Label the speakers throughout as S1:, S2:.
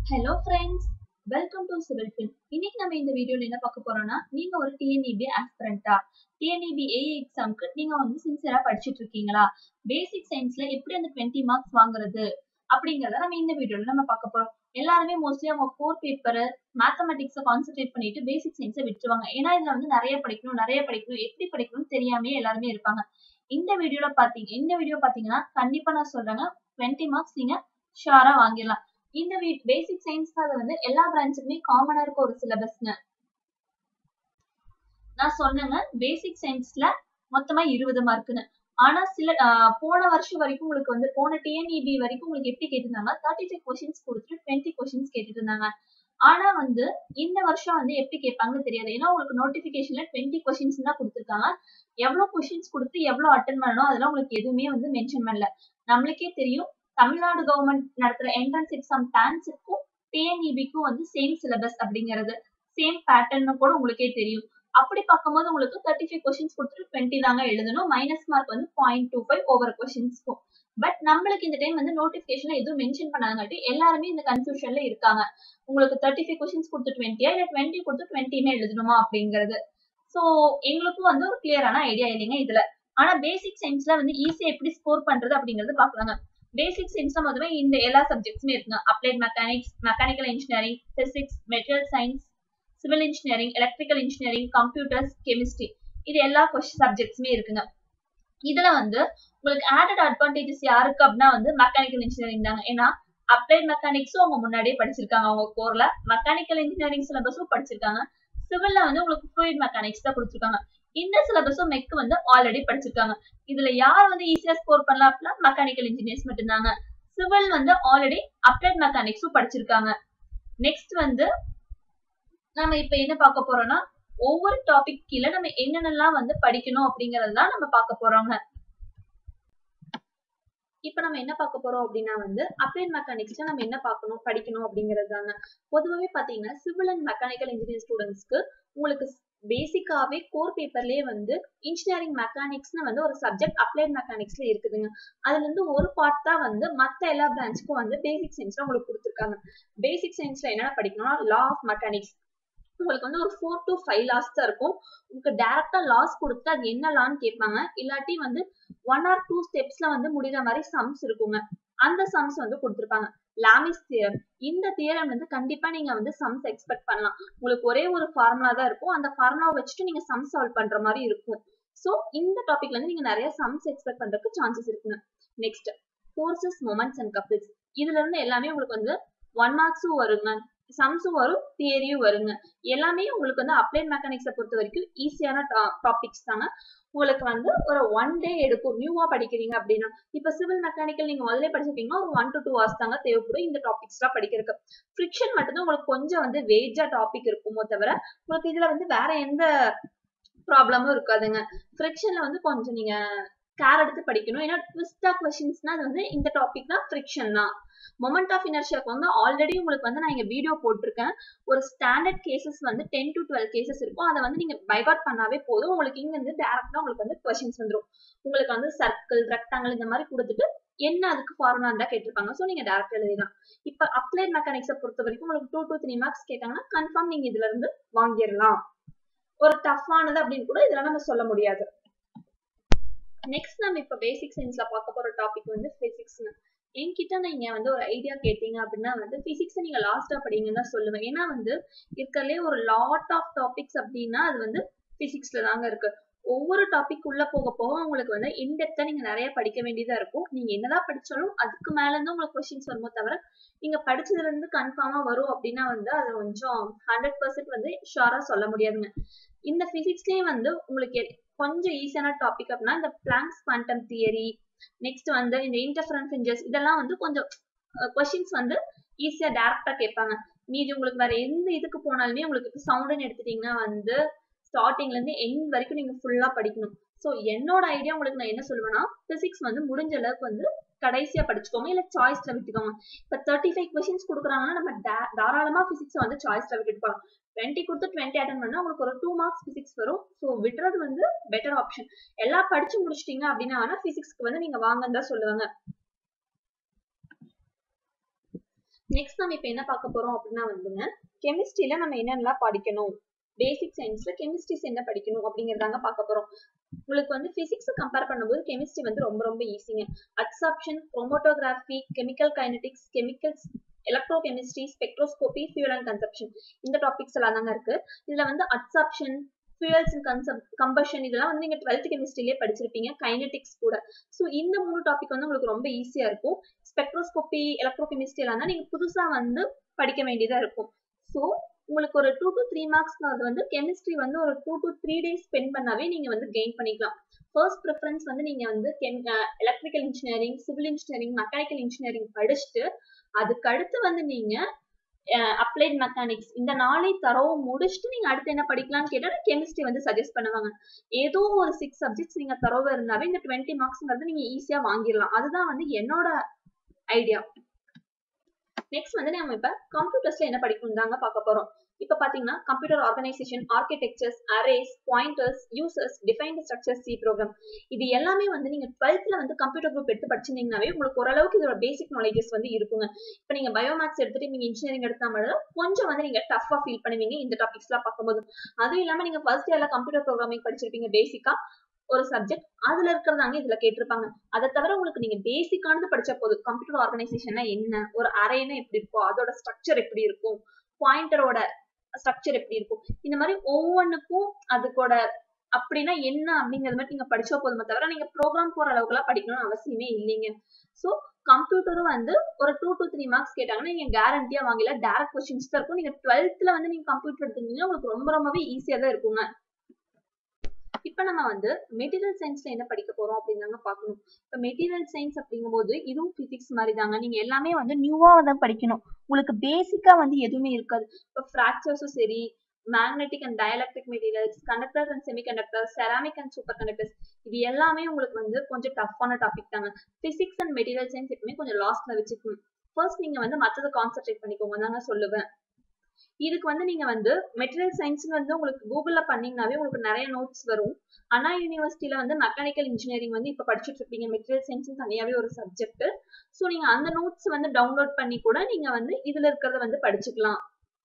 S1: hello friends welcome to civil fill இன்னைக்கு நம்ம இந்த வீடியோல என்ன பார்க்க போறோம்னா நீங்க ஒரு டிஎன்இபி ஆஸ்பிரண்டா டிஎன்இபி ஏ எக்ஸாம்க்கு நீங்க வந்து சின்சியரா படிச்சிட்டு இருக்கீங்களா பேசிக் சயின்ஸ்ல எப்படி அந்த டுவெண்ட்டி மார்க்ஸ் வாங்குறது அப்படிங்கறத நம்ம இந்த வீடியோல நம்ம பார்க்க போறோம் எல்லாருமே மோஸ்ட்லி அவங்க கோர் பேப்பர் மேத்தமெட்டிக்ஸை கான்சென்ட்ரேட் பண்ணிட்டு பேசிக் சயின்ஸை விட்டுருவாங்க ஏன்னா இதுல வந்து நிறைய படிக்கணும் நிறைய படிக்கணும் எப்படி படிக்கணும்னு தெரியாமே எல்லாருமே இருப்பாங்க இந்த வீடியோல பாத்தீங்க இந்த வீடியோ பாத்தீங்கன்னா கண்டிப்பா நான் சொல்றேங்க டுவெண்ட்டி மார்க்ஸ் நீங்க ஷுவரா வாங்கிடலாம் இந்த வீட் பேசிக் சயின்ஸ் அது வந்து எல்லா பிரான்ச்சுக்குமே காமனா இருக்க ஒரு சிலபஸ்ங்க நான் சொன்னேங்க பேசிக் சயின்ஸ்ல மொத்தமா இருபது மார்க்குன்னு ஆனா சில போன வருஷம் வரைக்கும் உங்களுக்கு வந்து போன டிஎன்இபி வரைக்கும் உங்களுக்கு எப்படி கேட்டிருந்தாங்க தேர்ட்டி ஃபைவ் கொஸ்டின்ஸ் கொடுத்துட்டு டுவெண்ட்டி கொஸ்டின்ஸ் கேட்டுட்டு இருந்தாங்க ஆனா வந்து இந்த வருஷம் வந்து எப்படி கேட்பாங்கன்னு தெரியாது ஏன்னா உங்களுக்கு நோட்டிபிகேஷன்ல டுவெண்ட்டி கொஸ்டின்ஸ் தான் கொடுத்துருக்காங்க எவ்வளவு கொஸ்டின்ஸ் கொடுத்து எவ்வளவு அட்டன் பண்ணணும் அதெல்லாம் உங்களுக்கு எதுவுமே வந்து மென்ஷன் பண்ணல நம்மளுக்கே தெரியும் தமிழ்நாடு கவர்மெண்ட் நடத்துற என்ட்ரன்ஸ் எக்ஸாம் டான்ஸுக்கும் டிஎன்இபிக்கும் வந்து சேம் சிலபஸ் அப்படிங்கிறது சேம் பேட்டர்ன் கூட உங்களுக்கே தெரியும் அப்படி பார்க்கும்போது உங்களுக்கு தேர்ட்டி ஃபைவ் கொஸ்டின்ஸ் கொடுத்துட்டு டுவெண்ட்டி தாங்க எழுதணும் மைனஸ் மார்க் வந்து பாயிண்ட் டூ ஃபைவ் ஒவ்வொரு கொஸ்டின்ஸ்க்கும் பட் நம்மளுக்கு இந்த டைம் வந்து நோட்டிபிகேஷன்ல எதுவும் மென்ஷன் பண்ணாதங்காட்டி எல்லாருமே இந்த கன்ஃபியூஷன்ல இருக்காங்க உங்களுக்கு தேர்ட்டி ஃபைவ் கொஸ்டின்ஸ் கொடுத்து டுவெண்ட்டியா இல்ல டுவெண்ட்டி கொடுத்து டுவெண்ட்டியுமே எழுதணுமா அப்படிங்கிறது ஸோ எங்களுக்கும் வந்து ஒரு கிளியரான ஐடியா இல்லைங்க இதுல ஆனா பேசிக் சயின்ஸ்ல வந்து ஈஸியா எப்படி ஸ்கோர் பண்றது அப்படிங்கறது பாக்கலாங்க பேசிக் சயின்ஸ்ல முதல்ல இந்த எல்லா சப்ஜெக்ட்ஸுமே இருக்குங்க applied mechanics mechanical engineering physics material science civil engineering electrical engineering computers chemistry இது எல்லா கொஸ்டின் சப்ஜெக்ட்ஸுமே இருக்குங்க இதுல வந்து உங்களுக்கு ஆடட் அட்வான்டேஜஸ் யாருக்கு அப்படின்னா வந்து மெக்கானிக்கல் இன்ஜினியரிங் தாங்க ஏன்னா அப்ளைட் மெக்கானிக்ஸும் அவங்க முன்னாடியே படிச்சிருக்காங்க அவங்க கோர்ல மெக்கானிக்கல் இன்ஜினியரிங் சிலபஸும் படிச்சிருக்காங்க சிவில்ல வந்து உங்களுக்கு ஃப்ளூயிட் மெக்கானிக்ஸ் தான் கொடுத்துருக்காங்க இந்த சிலபஸும் மெக் வந்து ஆல்ரெடி படிச்சிருக்காங்க இதுல யார் வந்து ஈஸியா ஸ்கோர் பண்ணலாம் அப்படின்னா மெக்கானிக்கல் இன்ஜினியர்ஸ் மட்டும்தாங்க சிவில் வந்து ஆல்ரெடி அப்ளைட் மெக்கானிக்ஸும் படிச்சிருக்காங்க நெக்ஸ்ட் வந்து நம்ம இப்ப என்ன பார்க்க போறோம்னா ஒவ்வொரு டாபிக் கீழே நம்ம என்னென்னலாம் வந்து படிக்கணும் அப்படிங்கறது தான் நம்ம பார்க்க போறோங்க இப்ப நம்ம என்ன பார்க்க போறோம் அப்படின்னா வந்து அப்ளைட் மெக்கானிக்ஸ்ல நம்ம என்ன பார்க்கணும் படிக்கணும் அப்படிங்கிறது தாங்க பொதுவாகவே பாத்தீங்கன்னா சிவில் அண்ட் மெக்கானிக்கல் இன்ஜினியரிங் ஸ்டூடெண்ட்ஸ்க்கு உங்களுக்கு பேசிக்காவே கோர் பேப்பர்லயே வந்து இன்ஜினியரிங் மெக்கானிக்ஸ்னு வந்து ஒரு சப்ஜெக்ட் அப்ளைட் மெக்கானிக்ஸ்ல இருக்குதுங்க அதுல இருந்து ஒரு பார்ட் தான் வந்து மத்த எல்லா பிரான்ச்சுக்கும் வந்து பேசிக் சயின்ஸ்ல உங்களுக்கு கொடுத்துருக்காங்க பேசிக் சயின்ஸ்ல என்னென்ன படிக்கணும்னா லா ஆஃப் மெக்கானிக்ஸ் உங்களுக்கு வந்து ஒரு ஃபோர் டு ஃபைவ் லாஸ் தான் இருக்கும் உங்களுக்கு டேரக்டா லாஸ் கொடுத்து அது என்ன லான்னு கேட்பாங்க இல்லாட்டி வந்து ஒன் ஆர் டூ ஸ்டெப்ஸ்ல வந்து முடிகிற மாதிரி சம்ஸ் இருக்குங்க அந்த சம்ஸ் வந்து கொடுத்துருப்பாங்க லாமிஸ் தியரம் இந்த தியரம் வந்து கண்டிப்பா நீங்க வந்து சம்ஸ் எக்ஸ்பெக்ட் பண்ணலாம் உங்களுக்கு ஒரே ஒரு ஃபார்முலா தான் இருக்கும் அந்த ஃபார்முலாவை வச்சுட்டு நீங்க சம் சால்வ் பண்ற மாதிரி இருக்கும் ஸோ இந்த டாபிக்ல இருந்து நீங்க நிறைய சம்ஸ் எக்ஸ்பெக்ட் பண்றதுக்கு சான்சஸ் இருக்குங்க next forces moments and couplets இதுல இருந்து எல்லாமே உங்களுக்கு வந்து ஒன் மார்க்ஸும் வருங்க சம்ஸும் வரும் தியரியும் வருங்க எல்லாமே உங்களுக்கு வந்து அப்ளைட் மெக்கானிக்ஸை பொறுத்த வரைக்கும் ஈஸியான டாபிக்ஸ் தாங்க உங்களுக்கு வந்து ஒரு ஒன் டே எடுக்கும் நியூவா படிக்கிறீங்க அப்படின்னா இப்ப சிவில் மெக்கானிக்கல் நீங்க முதல்ல படிச்சிருக்கீங்கன்னா ஒரு ஒன் டு டூ ஹவர்ஸ் தாங்க தேவைப்படும் இந்த டாபிக்ஸ் எல்லாம் படிக்கிறதுக்கு ஃப்ரிக்ஷன் மட்டும்தான் உங்களுக்கு கொஞ்சம் வந்து வேஜா டாபிக் இருக்குமோ தவிர உங்களுக்கு இதுல வந்து வேற எந்த ப்ராப்ளமும் இருக்காதுங்க ஃப்ரிக்ஷன்ல வந்து கொஞ்சம் நீங்க கேர் எடுத்து படிக்கணும் ஏன்னா ட்விஸ்டா கொஸ்டின்ஸ்னா அது வந்து இந்த டாபிக் தான் ஃப்ரிக்ஷன் தான் மொமெண்ட் ஆஃப் இனர்ஷியாக்கு வந்து ஆல்ரெடி உங்களுக்கு வந்து நான் இங்க வீடியோ போட்டிருக்கேன் ஒரு ஸ்டாண்டர்ட் கேசஸ் வந்து டென் டு டுவெல் கேசஸ் இருக்கும் அதை வந்து நீங்க பைகாட் பண்ணாவே போதும் உங்களுக்கு இங்க இருந்து டேரக்டா உங்களுக்கு வந்து கொஸ்டின்ஸ் வந்துடும் உங்களுக்கு வந்து சர்க்கிள் ரெக்டாங்கிள் இந்த மாதிரி கொடுத்துட்டு என்ன அதுக்கு ஃபார்முலா இருந்தா கேட்டிருப்பாங்க ஸோ நீங்க டேரக்டா எழுதிடலாம் இப்ப அப்ளைட் மெக்கானிக்ஸை பொறுத்த வரைக்கும் உங்களுக்கு டூ டு த்ரீ மார்க்ஸ் கேட்டாங்கன்னா கன்ஃபார்ம் நீங்க இதுல இருந்து வாங்கிடலாம் ஒரு டஃப்பானது அப்படின்னு கூட இதுல நம்ம சொல்ல முடியாது நெக்ஸ்ட் நம்ம இப்ப பேசிக் சயின்ஸ்ல பார்க்க போற டாபிக் வந்து பிசிக்ஸ்ங்க என்கிட்ட நீங்க வந்து ஒரு ஐடியா கேட்டீங்க அப்படின்னா வந்து பிசிக்ஸ் நீங்க லாஸ்டா படிங்கன்னு தான் சொல்லுவேன் ஏன்னா வந்து இருக்கிறதுலே ஒரு லாட் ஆஃப் டாபிக்ஸ் அப்படின்னா அது வந்து பிசிக்ஸ்ல தாங்க இருக்கு ஒவ்வொரு டாபிக் உள்ள போக போக உங்களுக்கு வந்து இன்டெப்தா நீங்க நிறைய படிக்க வேண்டியதா இருக்கும் நீங்க என்னதான் படிச்சாலும் அதுக்கு மேல இருந்து உங்களுக்கு கொஸ்டின்ஸ் வருமோ தவிர நீங்க படிச்சதுல இருந்து கன்ஃபார்மா வரும் அப்படின்னா வந்து அது கொஞ்சம் ஹண்ட்ரட் பர்சன்ட் வந்து ஷுவரா சொல்ல முடியாதுங்க இந்த பிசிக்ஸ்லயே வந்து உங்களுக்கு கொஞ்சம் ஈஸியான டாபிக் அப்படின்னா இந்த பிளாங்க்ஸ் குவாண்டம் தியரி நெக்ஸ்ட் வந்து இந்த இன்டர்ஃபரன்ஸ் இன்ஜஸ் இதெல்லாம் வந்து கொஞ்சம் கொஸ்டின்ஸ் வந்து ஈஸியா டேரக்டா கேட்பாங்க மீதி உங்களுக்கு வேற எந்த இதுக்கு போனாலுமே உங்களுக்கு சவுண்டுன்னு எடுத்துட்டீங்கன்னா வந்து ஸ்டார்டிங்ல இருந்து எண்ட் வரைக்கும் நீங்க ஃபுல்லா படிக்கணும் ஸோ என்னோட ஐடியா உங்களுக்கு நான் என்ன சொல்லுவேன்னா பிசிக்ஸ் வந்து முடிஞ்ச அளவுக்கு வந்து கடைசியா படிச்சுக்கோங்க இல்ல சாய்ஸ்ல விட்டுக்கோங்க இப்ப தேர்ட்டி ஃபைவ் கொஸ்டின்ஸ் கொடுக்குறாங்கன்னா நம்ம தாராளமா பிசிக்ஸ் வந்து சாய்ஸ்ல விட்டுட்டு போகலாம் டுவெண்ட்டி கொடுத்து டுவெண்ட்டி அட்டன் பண்ணா உங்களுக்கு ஒரு டூ மார்க்ஸ் பிசிக்ஸ் வரும் ஸோ விடுறது வந்து பெட்டர் ஆப்ஷன் எல்லாம் படிச்சு முடிச்சிட்டீங்க அப்படின்னா வேணா பிசிக்ஸ்க்கு வந்து நீங்க வாங்கன்னு தான் சொல்லுவாங்க நெக்ஸ்ட் நம்ம இப்போ என்ன பார்க்க போறோம் அப்படின்னா வந்துங்க கெமிஸ்ட்ரியில நம்ம என்னென்னலாம் படிக்கணும் பேசிக் சயின்ஸ்ல கெமிஸ்ட்ரிஸ் என்ன படிக்கணும் அப்படிங்கிறதாங்க பார்க்க போறோம் உங்களுக்கு வந்து பிசிக்ஸ் கம்பேர் பண்ணும்போது கெமிஸ்ட்ரி வந்து ரொம்ப ரொம்ப ஈஸிங்க adsorption chromatography chemical kinetics chemicals electro chemistry spectroscopy fuel and consumption இந்த டாபிக்ஸ் எல்லாம் தாங்க இருக்கு இதுல வந்து அட்சாப்ஷன் ஃபியூயல்ஸ் அண்ட் கன்சப் கம்பஷன் இதெல்லாம் வந்து நீங்க டுவெல்த் கெமிஸ்ட்ரிலேயே படிச்சிருப்பீங்க கைனடிக்ஸ் கூட ஸோ இந்த மூணு டாபிக் வந்து உங்களுக்கு ரொம்ப ஈஸியா இருக்கும் ஸ்பெக்ட்ரோஸ்கோபி எலக்ட்ரோ கெமிஸ்ட்ரி எல்லாம் தான் நீங்க புதுசா வந்து படிக்க வேண்டியதா இருக்கும் ஸோ உங்களுக்கு ஒரு டூ டு த்ரீ மார்க்ஸ் வந்து கெமிஸ்ட்ரி வந்து ஒரு two to three days spend பண்ணாவே நீங்க வந்து கெயின் பண்ணிக்கலாம் ஃபர்ஸ்ட் ப்ரிஃபரன்ஸ் வந்து நீங்க வந்து chem electrical engineering civil engineering mechanical engineering படிச்சுட்டு அதுக்கு அடுத்து வந்து நீங்க அப்ளைட் மெக்கானிக்ஸ் இந்த நாளை தரவும் முடிச்சுட்டு நீங்க அடுத்து என்ன படிக்கலாம்னு கேட்டா கெமிஸ்ட்ரி வந்து சஜஸ்ட் பண்ணுவாங்க ஏதோ ஒரு சிக்ஸ் சப்ஜெக்ட்ஸ் நீங்க தரவா இருந்தாவே இந்த டுவெண்ட்டி மார்க்ஸ்ங்கிறது நீங்க ஈஸியா வாங்கிடலாம் அதுதான் வந்து என்னோட ஐடியா நெக்ஸ்ட் வந்து நம்ம இப்ப கம்ப்யூட்டர்ஸ்ல என்ன படிக்கணும் தாங்க பார்க்க போறோம் இப்ப பாத்தீங்கன்னா computer organization architectures arrays pointers users defined structure C program இது எல்லாமே வந்து நீங்க டுவெல்த்ல வந்து கம்ப்யூட்டர் குரூப் எடுத்து படிச்சிருந்தீங்கன்னாவே உங்களுக்கு ஓரளவுக்கு இதோட பேசிக் நாலேஜஸ் வந்து இருக்குங்க இப்ப நீங்க பயோமேக்ஸ் எடுத்துட்டு நீங்க இன்ஜினியரிங் எடுத்தா மட்டும் கொஞ்சம் வந்து நீங்க டஃபா ஃபீல் பண்ணுவீங்க இந்த டாபிக்ஸ் எல்லாம் பார்க்கும்போது அதுவும் இல்லாம நீங்க ஃபர்ஸ்ட் இயர்ல கம்ப்யூட்டர் ப்ரோக்ராமிங் படிச்சிருப்பீங்க பேசிக்கா ஒரு சப்ஜெக்ட் அதுல இருக்கிறதாங்க இதுல கேட்டிருப்பாங்க அதை தவிர உங்களுக்கு நீங்க பேசிக்கானது படிச்ச போது கம்ப்யூட்டர் ஆர்கனைசேஷன்னா என்ன ஒரு அரைனா எப்படி இருக்கும் அதோட ஸ்ட்ரக்சர் எப்படி இருக்கும் பாயிண்டரோட ஸ்ட்ரக்சர் எப்படி இருக்கும் இந்த மாதிரி ஒவ்வொன்றுக்கும் அதுக்கோட அப்படின்னா என்ன அப்படிங்கிற மாதிரி நீங்க படிச்சா போதுமே தவிர நீங்க ப்ரோக்ராம் போற அளவுக்கு எல்லாம் படிக்கணும்னு அவசியமே இல்லைங்க ஸோ கம்ப்யூட்டரும் வந்து ஒரு டூ டு த்ரீ மார்க்ஸ் கேட்டாங்கன்னா நீங்க கேரண்டியா வாங்கல டேரக்ட் கொஸ்டின்ஸ் தான் இருக்கும் நீங்க டுவெல்த்ல வந்து நீங்க கம்ப்யூட்டர் எடுத்துக்கிட்டீங்கன்னா உங்களுக்கு ரொம்ப ரொம்பவே ஈஸியா தான் இருக்குங்க இப்ப நம்ம வந்து மெட்டீரியல் சயின்ஸ்ல என்ன படிக்க போறோம் அப்படின்னு பார்க்கணும் இப்ப மெட்டீரியல் சயின்ஸ் அப்படிங்கும்போது இதுவும் பிசிக்ஸ் மாதிரி தாங்க நீங்க எல்லாமே வந்து நியூவா தான் படிக்கணும் உங்களுக்கு பேசிக்கா வந்து எதுவுமே இருக்காது இப்ப ஃபிராக்சர்ஸும் சரி magnetic and dielectric materials conductors and semiconductors ceramic and super conductors இது எல்லாமே உங்களுக்கு வந்து கொஞ்சம் டஃப்பான டாபிக் தாங்க பிசிக்ஸ் அண்ட் மெட்டீரியல் சயின்ஸ் எப்பவுமே கொஞ்சம் லாஸ்ட்ல வச்சுக்கணும் ஃபர்ஸ்ட் நீங்க வந்து மற்றதை கான்சென்ட்ரேட் பண்ணிக்கோங்க தாங்க சொல்லுவேன் இதுக்கு வந்து நீங்க வந்து மெட்டீரியல் சயின்ஸ் வந்து உங்களுக்கு கூகுள்ல பண்ணீங்கன்னாவே உங்களுக்கு நிறைய நோட்ஸ் வரும் அண்ணா யூனிவர்சிட்டியில வந்து மெக்கானிக்கல் இன்ஜினியரிங் வந்து இப்ப படிச்சுட்டு இருப்பீங்க மெட்டீரியல் சயின்ஸ் தனியாவே ஒரு சப்ஜெக்ட் ஸோ நீங்க அந்த நோட்ஸ் வந்து டவுன்லோட் பண்ணி கூட நீங்க வந்து இதுல இருக்கிறத வந்து படிச்சுக்கலாம்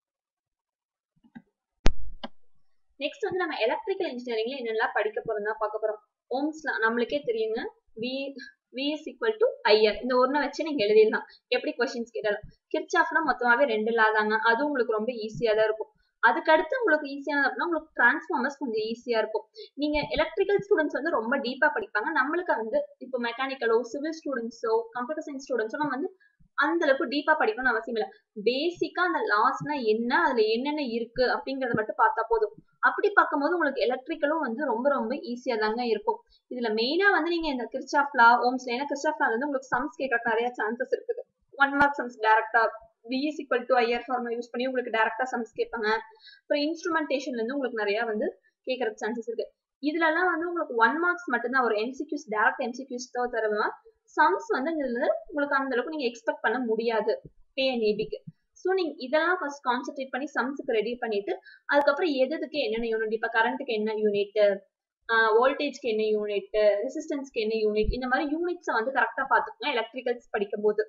S1: நெக்ஸ்ட் வந்து நம்ம எலக்ட்ரிக்கல் இன்ஜினியரிங்ல என்னெல்லாம் படிக்க போறோம் தான் பார்க்க போறோம் ஓம்ஸ்லாம் நம்மளுக்கே தெரியுங்க V V is equal to IR இந்த ஒன்றை வச்சு நீங்க எழுதிடலாம் எப்படி கொஸ்டின்ஸ் கேட்டாலும் கிர்ச்சாஃப்னா மொத்தமாவே ரெண்டு இல்லாதாங்க அது உங்களுக்கு ரொம்ப ஈஸியா தான் இருக்கும் அதுக்கடுத்து உங்களுக்கு ஈஸியானது அப்படின்னா உங்களுக்கு டிரான்ஸ்ஃபார்மர்ஸ் கொஞ்சம் ஈஸியா இருக்கும் நீங்க எலக்ட்ரிக்கல் ஸ்டூடெண்ட்ஸ் வந்து ரொம்ப டீப்பா படிப்பாங்க நம்மளுக்கு வந்து இப்போ மெக்கானிக்கலோ சிவில் ஸ்டூடெண்ட்ஸோ கம்ப்யூட்டர் சயின்ஸ் ஸ்டூடெண்ட்ஸோ நம்ம வந்து அந்த அளவுக்கு டீப்பா படிக்கணும்னு அவசியம் இல்லை பேசிக்கா அந்த லாஸ்னா என்ன அதுல என்னென்ன இருக்கு அப்படிங்கறத மட்டும் பார்த்தா போதும் அப்படி பார்க்கும்போது உங்களுக்கு எலக்ட்ரிக்கலும் வந்து ரொம்ப ரொம்ப ஈஸியா தாங்க இருக்கும் இதுல மெயினா வந்து நீங்க இந்த கிறிஸ்டாஃப்லா ஓம்ஸ்ல ஏன்னா கிறிஸ்டாஃப்லா வந்து உங்களுக்கு சம்ஸ் கேட்க நிறைய சான்சஸ் இருக்குது ஒன் மார்க் சம்ஸ் டேரக்டா V is equal to IR formula use பண்ணி உங்களுக்கு டேரக்டா சம்ஸ் கேட்பாங்க அப்புறம் இன்ஸ்ட்ருமெண்டேஷன்ல இருந்து உங்களுக்கு நிறைய வந்து கேட்கறதுக்கு சான்சஸ் இருக்கு இதுல எல்லாம் வந்து உங்களுக்கு ஒன் மார்க்ஸ் மட்டும்தான் ஒரு எம்சிக்யூஸ் டேரக்ட் எம்சிக்யூஸ் தான் தருவேன் சம்ஸ் வந்து இதுல உங்களுக்கு அந்த அளவுக்கு நீங்க எக்ஸ்பெக்ட் பண்ண முடியாது ஏஎன்ஏபிக்கு ஸோ நீங்க இதெல்லாம் ஃபர்ஸ்ட் கான்சென்ட்ரேட் பண்ணி சம்ஸுக்கு ரெடி பண்ணிட்டு அதுக்கப்புறம் எதுக்கு என்னென்ன யூனிட் இப்போ கரண்ட்டுக்கு என்ன யூனிட் வோல்டேஜ்க்கு என்ன யூனிட் ரெசிஸ்டன்ஸ்க்கு என்ன யூனிட் இந்த மாதிரி யூனிட்ஸை வந்து கரெக்டாக பார்த்துக்கோங்க எலக்ட்ரிக்கல்ஸ் படிக்கும் போது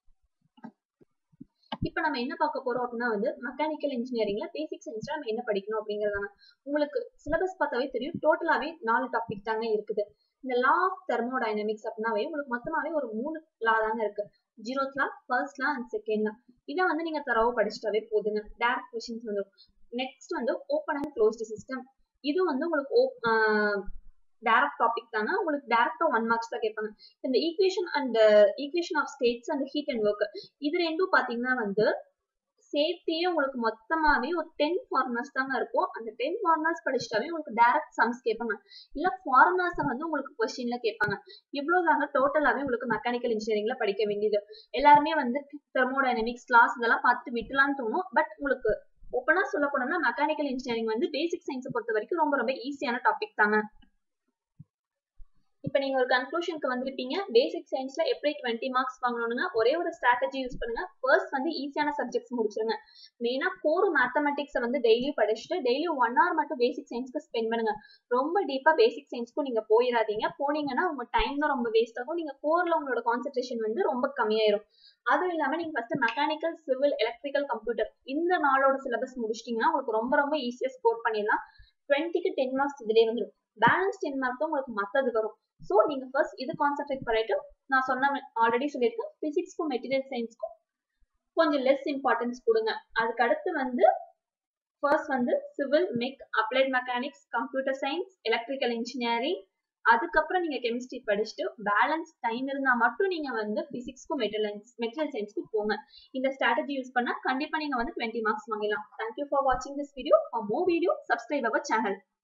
S1: இப்போ நம்ம என்ன பார்க்க போறோம் அப்படின்னா வந்து மெக்கானிக்கல் இன்ஜினியரிங்ல பேசிக் சயின்ஸ்ல நம்ம என்ன படிக்கணும் அப்படிங்கறதாங்க உங்களுக்கு சிலபஸ் பார்த்தாவே தெரியும் டோட்டலாவே நாலு டாபிக் தாங்க இருக்குது இந்த லா ஆஃப் தெர்மோடைனமிக்ஸ் அப்படின்னாவே உங்களுக்கு மொத்தமாவே ஒரு மூணு லா தாங்க இருக்கு zeroth law first law and second law இதை வந்து நீங்க தரவு படிச்சுட்டாவே போதுங்க டேரக்ட் கொஸ்டின்ஸ் வந்துடும் நெக்ஸ்ட் வந்து ஓப்பன் அண்ட் க்ளோஸ்டு சிஸ்டம் இது வந்து உங்களுக்கு டேரக்ட் டாபிக் தாங்க உங்களுக்கு டேரக்டா ஒன் மார்க்ஸ் தான் கேட்பாங்க இந்த equation and equation of states and heat and work இது ரெண்டும் பாத்தீங்கன்னா வந்து சேர்த்தியே உங்களுக்கு மொத்தமாவே ஒரு டென் ஃபார்முலாஸ் தாங்க இருக்கும் அந்த டென் ஃபார்முலாஸ் படிச்சுட்டாவே உங்களுக்கு டேரக்ட் சம்ஸ் கேட்பாங்க இல்ல ஃபார்முலாஸ் வந்து உங்களுக்கு கொஸ்டின்ல கேட்பாங்க இவ்வளவுதாங்க டோட்டலாவே உங்களுக்கு மெக்கானிக்கல் இன்ஜினியரிங்ல படிக்க வேண்டியது எல்லாருமே வந்து தெர்மோடைனமிக்ஸ் கிளாஸ் இதெல்லாம் பார்த்து விட்டுலான்னு தோணும் பட் உங்களுக்கு ஓப்பனா சொல்ல போனோம்னா மெக்கானிக்கல் இன்ஜினியரிங் வந்து பேசிக் சயின்ஸை பொறுத்த வரைக்கும் ரொம்ப ரொம்ப ஈஸியான டாபிக் தாங்க இப்போ நீங்க ஒரு கன்க்ளூஷனுக்கு வந்திருப்பீங்க பேசிக் சயின்ஸ்ல எப்படி டுவெண்ட்டி மார்க்ஸ் வாங்கணும்னா ஒரே ஒரு ஸ்ட்ராட்டஜி யூஸ் பண்ணுங்க ஃபர்ஸ்ட் வந்து ஈஸியான சப்ஜெக்ட்ஸ் முடிச்சிருங்க மெயினா கோர் மேத்தமெட்டிக்ஸை வந்து டெய்லி படிச்சுட்டு டெய்லி ஒன் ஹவர் மட்டும் பேசிக் சயின்ஸ்க்கு ஸ்பெண்ட் பண்ணுங்க ரொம்ப டீப்பா பேசிக் சயின்ஸ்க்கும் நீங்க போயிடாதீங்க போனீங்கன்னா உங்க டைம் தான் ரொம்ப வேஸ்ட் ஆகும் நீங்க கோர்ல உங்களோட கான்சென்ட்ரேஷன் வந்து ரொம்ப கம்மியாயிரும் அதுவும் இல்லாம நீங்க first mechanical civil electrical computer இந்த நாளோட சிலபஸ் முடிச்சிட்டீங்கன்னா உங்களுக்கு ரொம்ப ரொம்ப ஈஸியா ஸ்கோர் பண்ணிடலாம் டுவெண்ட்டிக்கு டென் மார்க்ஸ் இதுலேயே வந்துடும் பேலன்ஸ் டென் மார்க் தான் உங்களுக்கு மத்தது வரும் ஸோ நீங்க ஃபர்ஸ்ட் இது கான்சென்ட்ரேட் பண்ணிட்டு நான் சொன்ன ஆல்ரெடி சொல்லியிருக்கேன் பிசிக்ஸ்க்கும் மெட்டீரியல் சயின்ஸ்க்கும் கொஞ்சம் லெஸ் இம்பார்ட்டன்ஸ் கொடுங்க அதுக்கு அடுத்து வந்து ஃபர்ஸ்ட் வந்து civil mech applied mechanics computer science electrical engineering அதுக்கப்புறம் நீங்க கெமிஸ்ட்ரி படிச்சுட்டு பேலன்ஸ் டைம் இருந்தா மட்டும் நீங்க வந்து பிசிக்ஸ்க்கும் மெட்டீரியல் மெட்டீரியல் சயின்ஸ்க்கும் போங்க இந்த ஸ்ட்ராட்டஜி யூஸ் பண்ணா கண்டிப்பா நீங்க வந்து டுவெண்ட்டி மார்க்ஸ் வாங்கலாம் தேங்க்யூ ஃபார் வாட்சிங் this video for more video subscribe our channel